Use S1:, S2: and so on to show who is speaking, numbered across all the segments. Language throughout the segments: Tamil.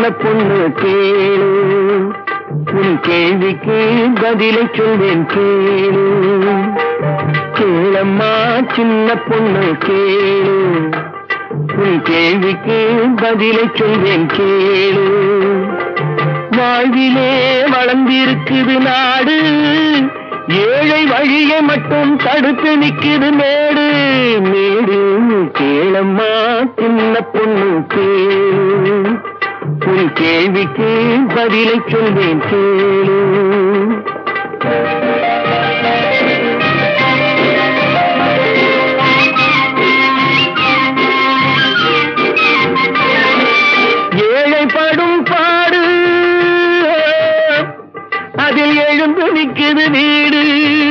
S1: பொண்ணு கேளு உன் கேள்விக்கு பதிலை சொல்வேன் கேளு கேளம்மா சின்ன பொண்ணு கேளு உன் கேள்விக்கு பதிலை சொல்வேன் கேளு வாழ்விலே வளர்ந்திருக்குது நாடு ஏழை வழியை மட்டும் தடுத்து நிக்குது மேடு மேடு கேளம்மா சின்ன பொண்ணு கேளு உன் கேள்விக்கு பதிலை சொல்வேன் கேளு ஏழைப்படும் பாடு அதில் எழுந்து நிற்குது வீடு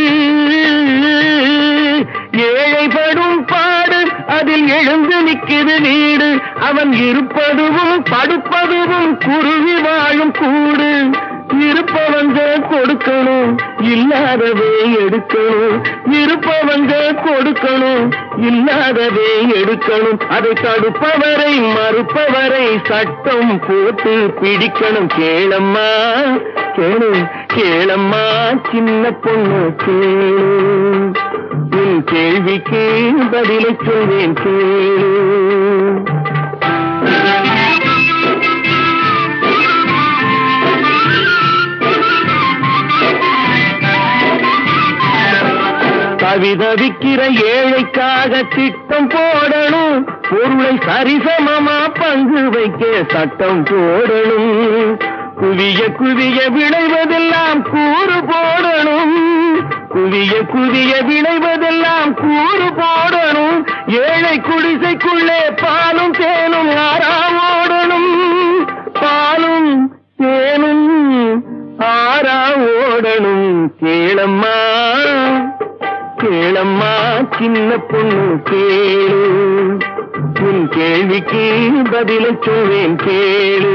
S1: ஏழைப்படும் பாடு அதில் எழுந்து நிற்குது வீடு அவன் இருப்பதுவும் படுப்பதுவும் குருவி வாழும் கூடு இருப்பவங்க கொடுக்கணும் இல்லாதவே எடுக்கணும் இருப்பவங்க கொடுக்கணும் இல்லாதவே எடுக்கணும் அதை தடுப்பவரை மறுப்பவரை சட்டம் போட்டு பிடிக்கணும் கேளம்மா கேளு கேளம்மா சின்ன பொண்ணு கேளு உன் கேள்விக்கு பதிலை சொல்வேன் கேளு கவிதவிக்கிற ஏழைக்காக திட்டம் போடணும் பொருளை சரிசமமா பங்கு வைக்க சட்டம் போடணும் குவிய குவிய விளைவதெல்லாம் கூறு போடணும் குவிய குவிய விளைவதெல்லாம் கூறு போடணும் ஏழை குடிசைக்குள்ளே பாலும் தேனும் ஆறா ஓடணும் பாலும் தேனும் ஆறா ஓடணும் கேளம்மா கேளம்மா சின்ன பொண்ணு கேளு உன் கேள்விக்கு பதிலை சொல்வேன் கேளு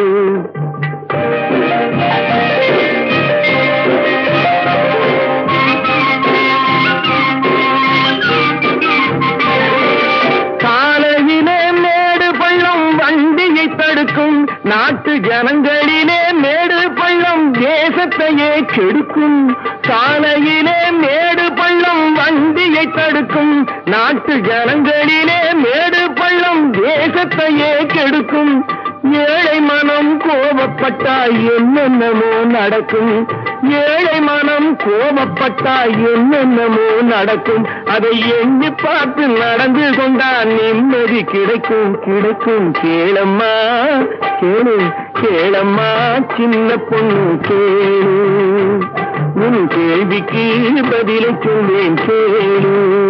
S1: காலையிலே மேடு பள்ளம் வண்டியை தடுக்கும் நாட்டு ஜனங்களிலே மேடு பள்ளம் தேசத்தையே கெடுக்கும் சாலையிலே மேடு பள்ளம் வண்டியை தடுக்கும் நாட்டு ஜனங்களிலே மேடு பள்ளம் தேசத்தையே கெடுக்கும் ஏழை மனம் கோபப்பட்டால் என்னென்னமோ நடக்கும் ஏழை மனம் கோபப்பட்டால் என்னென்னமோ நடக்கும் அதை எண்ணி பார்த்து நடந்து கொண்டால் நிம்மதி கிடைக்கும் கிடைக்கும் கேளம்மா கேளு கேளம்மா சின்ன பொண்ணு கேளு உன் கேள்விக்கு பதிலை சொல்வேன் கேளு